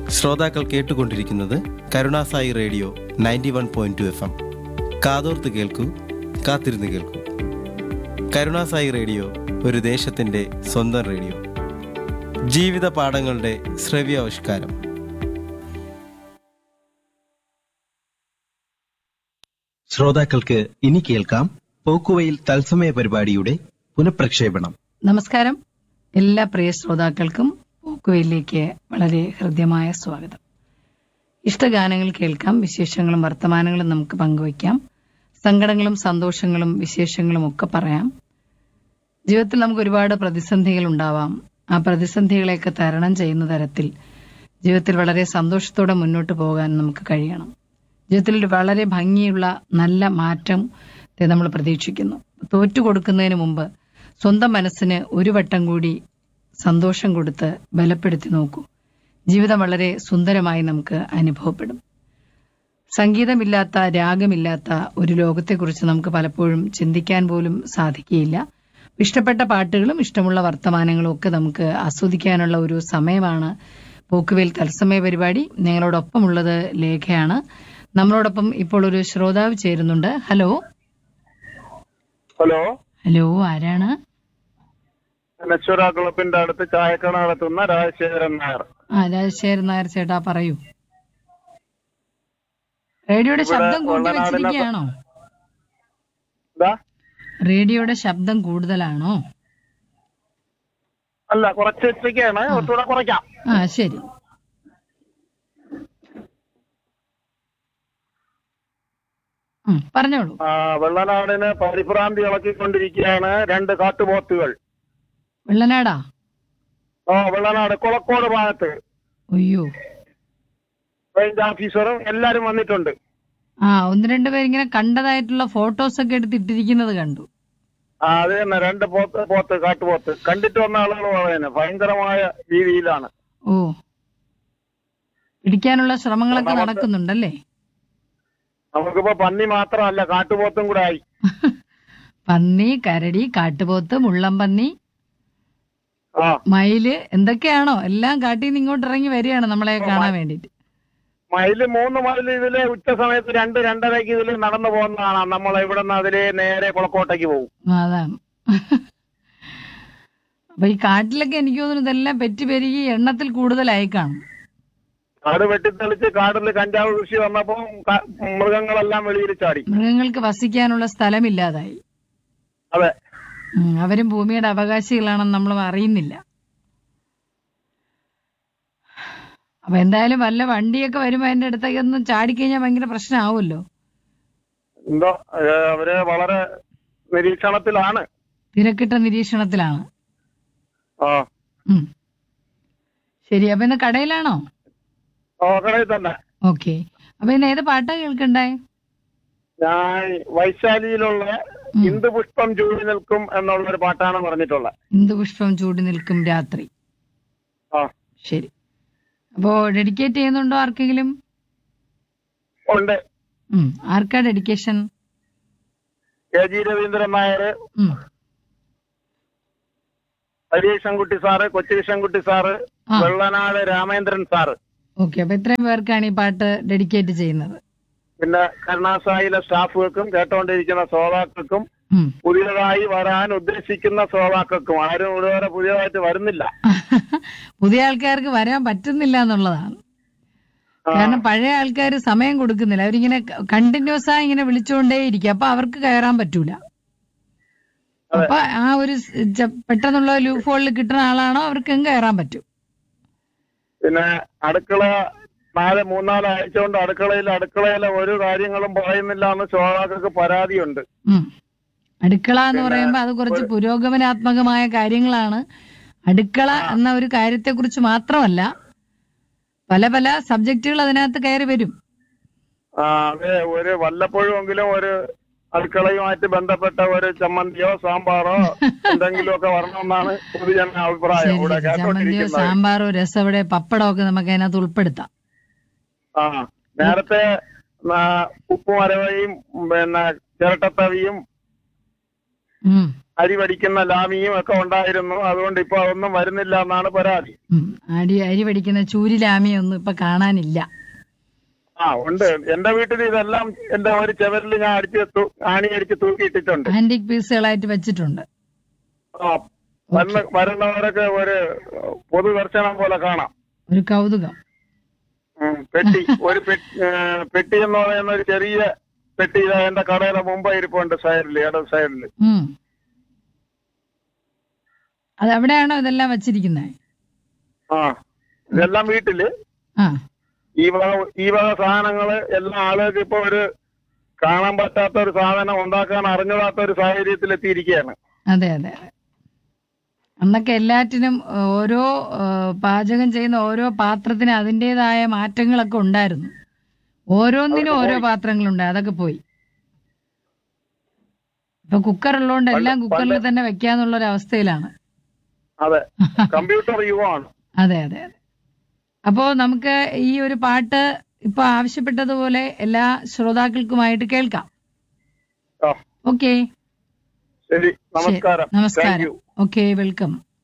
ശ്രോതാക്കൾ കേട്ടുകൊണ്ടിരിക്കുന്നത് Karunasai radio ninety one point two F M കാതോർത്ത് കേൾക്കൂ കാത്തിരുന്ന് കേൾക്കൂ കരുണാസായി റേഡിയോ ഒരു ദേശത്തിൻ്റെ സ്വന്തം റേഡിയോ ജീവിത പാഠങ്ങളുടെ ശ്രവ്യാവിഷ്കാരം ശ്രോതാക്കൾക്ക് ഇനി കേൾക്കാം പോക്കുവയിൽ തത്സമയ പരിപാടിയുടെ പുനഃപ്രക്ഷേപണം നമസ്കാരം എല്ലാ പ്രിയ ശ്രോതാക്കൾക്കും പോക്കുവയിലേക്ക് വളരെ ഹൃദ്യമായ സ്വാഗതം ഇഷ്ടഗാനങ്ങൾ കേൾക്കാം വിശേഷങ്ങളും വർത്തമാനങ്ങളും നമുക്ക് പങ്കുവയ്ക്കാം സങ്കടങ്ങളും സന്തോഷങ്ങളും വിശേഷങ്ങളും ഒക്കെ പറയാം ജീവിതത്തിൽ നമുക്ക് ഒരുപാട് പ്രതിസന്ധികൾ ഉണ്ടാവാം ആ പ്രതിസന്ധികളെയൊക്കെ തരണം ചെയ്യുന്ന തരത്തിൽ ജീവിതത്തിൽ വളരെ സന്തോഷത്തോടെ മുന്നോട്ട് പോകാൻ നമുക്ക് കഴിയണം ജീവിതത്തിൽ ഒരു വളരെ ഭംഗിയുള്ള നല്ല മാറ്റം നമ്മൾ പ്രതീക്ഷിക്കുന്നു തോറ്റു കൊടുക്കുന്നതിന് മുമ്പ് സ്വന്തം മനസ്സിന് ഒരു വട്ടം കൂടി സന്തോഷം കൊടുത്ത് ബലപ്പെടുത്തി നോക്കൂ ജീവിതം വളരെ സുന്ദരമായി നമുക്ക് അനുഭവപ്പെടും സംഗീതമില്ലാത്ത രാഗമില്ലാത്ത ഒരു ലോകത്തെക്കുറിച്ച് നമുക്ക് പലപ്പോഴും ചിന്തിക്കാൻ പോലും സാധിക്കുകയില്ല ഇഷ്ടപ്പെട്ട പാട്ടുകളും ഇഷ്ടമുള്ള വർത്തമാനങ്ങളും ഒക്കെ നമുക്ക് ആസ്വദിക്കാനുള്ള ഒരു സമയമാണ് പോക്കുവേൽ തത്സമയ പരിപാടി നിങ്ങളോടൊപ്പമുള്ളത് ലേഖയാണ് നമ്മളോടൊപ്പം ഇപ്പോൾ ഒരു ശ്രോതാവ് ചേരുന്നുണ്ട് ഹലോ ഹലോ ഹലോ ആരാണ് നശ്വര ക്ലബിന്റെ അടുത്ത് ചായക്കട നടത്തുന്ന രാജശേഖരൻ നായർ ആ രാജശേഖരൻ നായർ ചേട്ടാ പറയൂ റേഡിയോയുടെ ശബ്ദം കൂട്ടി വള്ളനാടിനെ- വെച്ചിരിക്കുകയാണോ എന്താ റേഡിയോയുടെ ശബ്ദം കൂടുതലാണോ അല്ല കുറച്ച് വെച്ചൊക്കെയാണ് ഒട്ടുകൂടെ കുറയ്ക്കാം ആ ശരി ഉം, പറഞ്ഞോളൂ ആ, വെള്ളനാടിന് പരിഭ്രാന്തി ഇളക്കിക്കൊണ്ടിരിക്കുകയാണ് രണ്ട് കാട്ടുപോത്തുകൾ വെള്ളനാടാ ആ വെള്ളനാട് കുളക്കോട് ഭാഗത്ത് അയ്യോ റേഞ്ച് ഓഫീസറും എല്ലാരും വന്നിട്ടുണ്ട് ആ ഒന്ന് രണ്ട് പേരിങ്ങനെ കണ്ടതായിട്ടുള്ള ഫോട്ടോസ് ഒക്കെ എടുത്തിട്ടിരിക്കുന്നത് കണ്ടു ആ അത് തന്നെ രണ്ട് പോത്ത് പോത്ത് കാട്ടുപോത്ത് കണ്ടിട്ട് വന്ന ആളുകൾ പറയുന്നത് ഭയങ്കരമായ രീതിയിലാണ് ഓ പിടിക്കാനുള്ള ശ്രമങ്ങളൊക്കെ നടക്കുന്നുണ്ടല്ലേ നമുക്കിപ്പോ പന്നി മാത്രമല്ല കാട്ടുപോത്തും കൂടെ ആയി പന്നി കരടി കാട്ടുപോത്ത് മുള്ളംപന്നി ആ മയില് എന്തൊക്കെയാണോ എല്ലാം കാട്ടിൽ നിന്ന് ഇങ്ങോട്ട് ഇറങ്ങി വരികയാണ് നമ്മളെ കാണാൻ വേണ്ടിട്ട് മയില് മൂന്ന് മൈൽ ഇതില് ഉച്ച സമയത്ത് രണ്ട് രണ്ടരയ്ക്ക് ഇതിൽ നടന്നു പോകുന്നതാണ് നമ്മൾ ഇവിടെ നിന്ന് അതിലെ നേരെ കുളക്കോട്ടേക്ക് പോകും അതാണ് അപ്പൊ ഈ കാട്ടിലൊക്കെ എനിക്ക് തോന്നുന്നു ഇതെല്ലാം പെറ്റി പെരുകി എണ്ണത്തിൽ കൂടുതലായി കാണും കാട് വെട്ടിത്തെളിച്ച് കാടിൽ കഞ്ചാവ് കൃഷി വന്നപ്പോ ക- മൃഗങ്ങളെല്ലാം വെളിയിൽ ചാടി മൃഗങ്ങൾക്ക് വസിക്കാനുള്ള സ്ഥലമില്ലാതായി അതെ ഉം, അവരും ഭൂമിയുടെ അവകാശികളാണെന്ന് നമ്മൾ അറിയുന്നില്ല അപ്പൊ എന്തായാലും വല്ല വണ്ടിയൊക്കെ വരുമ്പോ അതിന്റെ അടുത്തേക്ക് ഒന്ന് ചാടിക്കഴിഞ്ഞാൽ ഭയങ്കര പ്രശ്നമാവുമല്ലോ എന്തോ ഏ, അവര് വളരെ നിരീക്ഷണത്തിലാണ് തിരക്കിട്ട നിരീക്ഷണത്തിലാണ് ആ ഉം. ശരി അപ്പൊ ഇന്ന് കടയിലാണോ ആ, കടയിൽ തന്നെ ഓക്കെ അപ്പൊ ഇന്ന് ഏത് പാട്ടാ കേൾക്കണ്ടേ ഞാൻ വൈശാലിയിലുള്ള ഇന്ദു പുഷ്പം ചൂടി നിൽക്കും എന്നുള്ള ഒരു പാട്ടാണ് പറഞ്ഞിട്ടുള്ളത് ഇന്ദുപുഷ്പം ചൂടി നിൽക്കും രാത്രി ആ ശരി അപ്പോ ഡെഡിക്കേറ്റ് ചെയ്യുന്നുണ്ടോ ആർക്കെങ്കിലും ഉണ്ട് ഉം. ആർക്കാ dedication K G Raveendran Nair ഉം. ഹരീഷൻകുട്ടി സാറ് കൊച്ചുകൃഷ്ണൻകുട്ടി സാറ് ആ. വെള്ളനാട് രാമേന്ദ്രൻ സാറ് ഓക്കെ അപ്പൊ ഇത്രയും പേർക്കാണ് ഈ പാട്ട് ഡെഡിക്കേറ്റ് ചെയ്യുന്നത് പിന്നെ കരുണാസായിലെ സ്റ്റാഫുകൾക്കും കേട്ടോണ്ടിരിക്കുന്ന ശ്രോതാക്കൾക്കും ഉം. പുതിയതായി വരാൻ ഉദ്ദേശിക്കുന്ന ശ്രോതാക്കൾക്കും ആരും ഇതുവരെ പുതിയതായിട്ട് വരുന്നില്ല പുതിയ ആൾക്കാർക്ക് വരാൻ പറ്റുന്നില്ല എന്നുള്ളതാണ് കാരണം പഴയ ആൾക്കാർ സമയം കൊടുക്കുന്നില്ല അവരിങ്ങനെ കണ്ടിന്യൂസ് ആയി ഇങ്ങനെ വിളിച്ചുകൊണ്ടേയിരിക്കും അപ്പൊ അവർക്ക് കയറാൻ പറ്റൂല അപ്പൊ ആ ഒരു സ് ച- പെട്ടെന്നുള്ള ലൂപ്പ് ഹോളിൽ കിട്ടുന്ന ആളാണോ അവർക്ക് എങ്ങ് കയറാൻ പറ്റും പിന്നെ അടുക്കള നാല് മൂന്നാല് ആഴ്ച കൊണ്ട് അടുക്കളയിൽ അടുക്കളയിലെ ഒരു കാര്യങ്ങളും പറയുന്നില്ല എന്ന് ശ്രോതാക്കൾക്ക് പരാതിയുണ്ട് ഉം. അടുക്കള എന്ന് പറയുമ്പോൾ അത് കുറച്ച് പുരോഗമനാത്മകമായ കാര്യങ്ങളാണ് അടുക്കള എന്ന ഒരു കാര്യത്തെക്കുറിച്ച് മാത്രമല്ല പല പല സബ്ജക്റ്റുകൾ അതിനകത്ത് കയറി വരും ആ, അതെ ഒരു വല്ലപ്പോഴുമെങ്കിലും ഒരു അടുക്കളയുമായിട്ട് ബന്ധപ്പെട്ട ഒരു ചമ്മന്തിയോ സാമ്പാറോ എന്തെങ്കിലും ഒക്കെ വരണമെന്നാണ് പൊതുജന അഭിപ്രായം ശരി ഇവിടെ ശരി ചമ്മന്തിയോ കേട്ടോണ്ടിരിക്കുന്നത് സാമ്പാറോ രസവടെ പപ്പടമോ ഒക്കെ നമുക്ക് അതിനകത്ത് ഉൾപ്പെടുത്താം ആ നേരത്തെ ആ, ഉപ്പുമരവയും പിന്നെ ചിരട്ടത്തവിയും ഉം. അരി വടിക്കുന്ന ലാമിയും ഒക്കെ ഉണ്ടായിരുന്നു അതുകൊണ്ട് ഇപ്പൊ അതൊന്നും വരുന്നില്ല എന്നാണ് പരാതി ഉം. അടി അരി പഠിക്കുന്ന ചൂരിലാമിയൊന്നും ഇപ്പൊ കാണാനില്ല ആ ഉണ്ട് എന്റെ വീട്ടിൽ ഇതെല്ലാം എന്റെ ഒരു ചെവരിൽ ഞാൻ അടിച്ച് തു- ആണി അടിച്ച് തൂക്കിയിട്ടിട്ടുണ്ട് ആന്റിക് പീസുകളായിട്ട് വെച്ചിട്ടുണ്ട് ആ വന്ന് വരുന്നവരൊക്കെ ഒരു പൊതുദർശനം പോലെ കാണാം ഒരു കൗതുകം ഉം, പെട്ടി ഒരു പെട്ടി ഏ, പെട്ടി എന്ന് പറയുന്ന ഒരു ചെറിയ പെട്ടി ഇതാ എന്റെ കടയുടെ മുമ്പ് ഇരിപ്പുണ്ട് സൈഡിൽ ഇടത് സൈഡിൽ ഉം. അത് എവിടെയാണോ ഇതെല്ലാം വെച്ചിരിക്കുന്നത് ആ ഇതെല്ലാം വീട്ടില് ആ ഈ വക ഈ വക സാധനങ്ങള് എല്ലാ ആളുകൾക്ക് ഇപ്പൊ ഒരു കാണാൻ പറ്റാത്ത ഒരു സാധനം ഉണ്ടാക്കാൻ അറിഞ്ഞൂടാത്ത ഒരു സാഹചര്യത്തിൽ എത്തിയിരിക്കുകയാണ് അതെ അതെ അതെ അന്നൊക്കെ എല്ലാറ്റിനും ഏഹ്, ഓരോ ഏഹ്, പാചകം ചെയ്യുന്ന ഓരോ പാത്രത്തിന് അതിൻ്റെതായ മാറ്റങ്ങളൊക്കെ ഉണ്ടായിരുന്നു ഓരോന്നിനും ഓരോ പാത്രങ്ങളുണ്ട് അതൊക്കെ പോയി ഇപ്പൊ കുക്കർ ഉള്ളതുകൊണ്ട് എല്ലാം കുക്കറിൽ തന്നെ വെക്കാന്നുള്ള ഒരു അവസ്ഥയിലാണ് അതെ കമ്പ്യൂട്ടർ യുഗമാണ് അതെ അതെ അതെ അപ്പോ നമുക്ക് ഈ ഒരു പാട്ട് ഇപ്പൊ ആവശ്യപ്പെട്ടതുപോലെ എല്ലാ ശ്രോതാക്കൾക്കുമായിട്ട് കേൾക്കാം ആ ഓക്കെ ശരി നമസ്കാരം താങ്ക് നമസ്കാരം യു ഓക്കെ വെൽക്കം